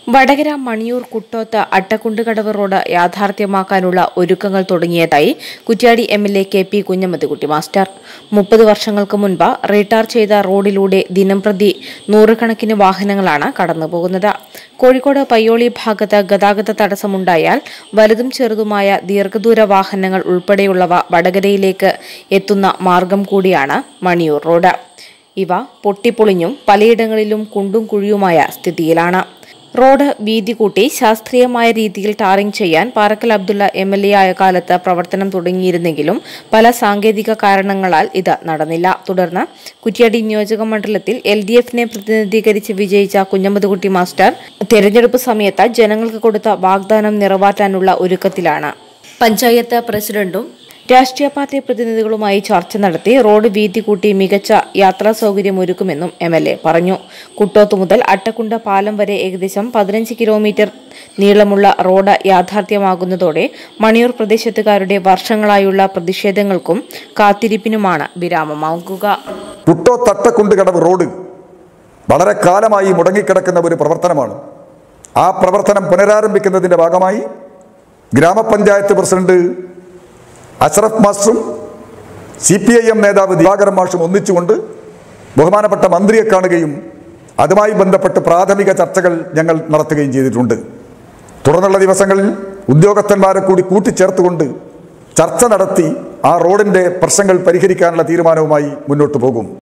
Vadakara Maniyur Kuttoth Attakkundukadavu road യാഥാർത്ഥ്യമാക്കാനുള്ള ഒരുക്കങ്ങൾ തുടങ്ങിയതായി Kuttiadi M L A K P Kunhammadkutty master മുപ്പത് വർഷങ്ങൾക്ക് മുൻപ് റീടാർ ചെയ്ത റോഡിലൂടെ ദിനംപ്രതി നൂറുകണക്കിന് വാഹനങ്ങളാണ് കടന്നുപോകുന്നത് കോഴിക്കോട് പയ്യോളി ഭാഗത്ത് ഗതാഗത തടസ്സമുണ്ടായാൽ വലുതും ചെറുതുമായ ദീർഘദൂര വാഹനങ്ങൾ ഉൾപ്പെടെയുള്ളവ വടകരയിലേക്ക് എത്തുന്ന മാർഗം കൂടിയാണ് മണിയൂർ റോഡ് ഇവ പൊട്ടിപ്പൊളിഞ്ഞും പലയിടങ്ങളിലും കുണ്ടും കുഴിയുമായ സ്ഥിതിയിലാണ് റോഡ് വീതി കൂട്ടി ശാസ്ത്രീയമായ രീതിയിൽ ടാറിംഗ് ചെയ്യാൻ Parakkal Abdulla M L A ആയ കാലത്ത് പ്രവർത്തനം തുടങ്ങിയിരുന്നെങ്കിലും പല സാങ്കേതിക കാരണങ്ങളാൽ ഇത് നടന്നില്ല തുടർന്ന് കുറ്റ്യാടി നിയോജക മണ്ഡലത്തിൽ എൽ ഡി എഫിനെ പ്രതിനിധീകരിച്ച് വിജയിച്ച കുഞ്ഞമ്മദ്കുട്ടി മാസ്റ്റർ തെരഞ്ഞെടുപ്പ് സമയത്ത് ജനങ്ങൾക്ക് കൊടുത്ത വാഗ്ദാനം നിറവേറ്റാനുള്ള ഒരുക്കത്തിലാണ് പഞ്ചായത്ത് പ്രസിഡന്റും രാഷ്ട്രീയ പാർട്ടി പ്രതിനിധികളുമായി ചർച്ച നടത്തി റോഡ് വീതി കൂട്ടി മികച്ച യാത്രാ സൗകര്യം ഒരുക്കുമെന്നും എം എൽ എ പറഞ്ഞു കുട്ടോത്ത് മുതൽ അട്ടക്കുണ്ട പാലം വരെ ഏകദേശം പതിനഞ്ച് കിലോമീറ്റർ നീളമുള്ള റോഡ് യാഥാർത്ഥ്യമാകുന്നതോടെ മണിയൂർ പ്രദേശത്തുകാരുടെ വർഷങ്ങളായുള്ള പ്രതിഷേധങ്ങൾക്കും കാത്തിരിപ്പിനുമാണ് വിരാമമാകുക കുട്ടോ തട്ടക്കുണ്ടുകടവ് റോഡ് വളരെ കാലമായി മുടങ്ങിക്കിടക്കുന്ന ഒരു പ്രവർത്തനമാണ് ആ പ്രവർത്തനം പുനരാരംഭിക്കുന്നതിൻ്റെ ഭാഗമായി ഗ്രാമപഞ്ചായത്ത് പ്രസിഡന്റ് അഷ്റഫ് മാസ്റ്ററും സി പി ഐ എം നേതാവ് ദിവാകരൻ മാഷും ഒന്നിച്ചുകൊണ്ട് ബഹുമാനപ്പെട്ട മന്ത്രിയെ കാണുകയും അതുമായി ബന്ധപ്പെട്ട് പ്രാഥമിക ചർച്ചകൾ ഞങ്ങൾ നടത്തുകയും ചെയ്തിട്ടുണ്ട് തുടർന്നുള്ള ദിവസങ്ങളിൽ ഉദ്യോഗസ്ഥന്മാരെ കൂടി കൂട്ടിച്ചേർത്തുകൊണ്ട് ചർച്ച നടത്തി ആ റോഡിൻ്റെ പ്രശ്നങ്ങൾ പരിഹരിക്കാനുള്ള തീരുമാനവുമായി മുന്നോട്ട് പോകും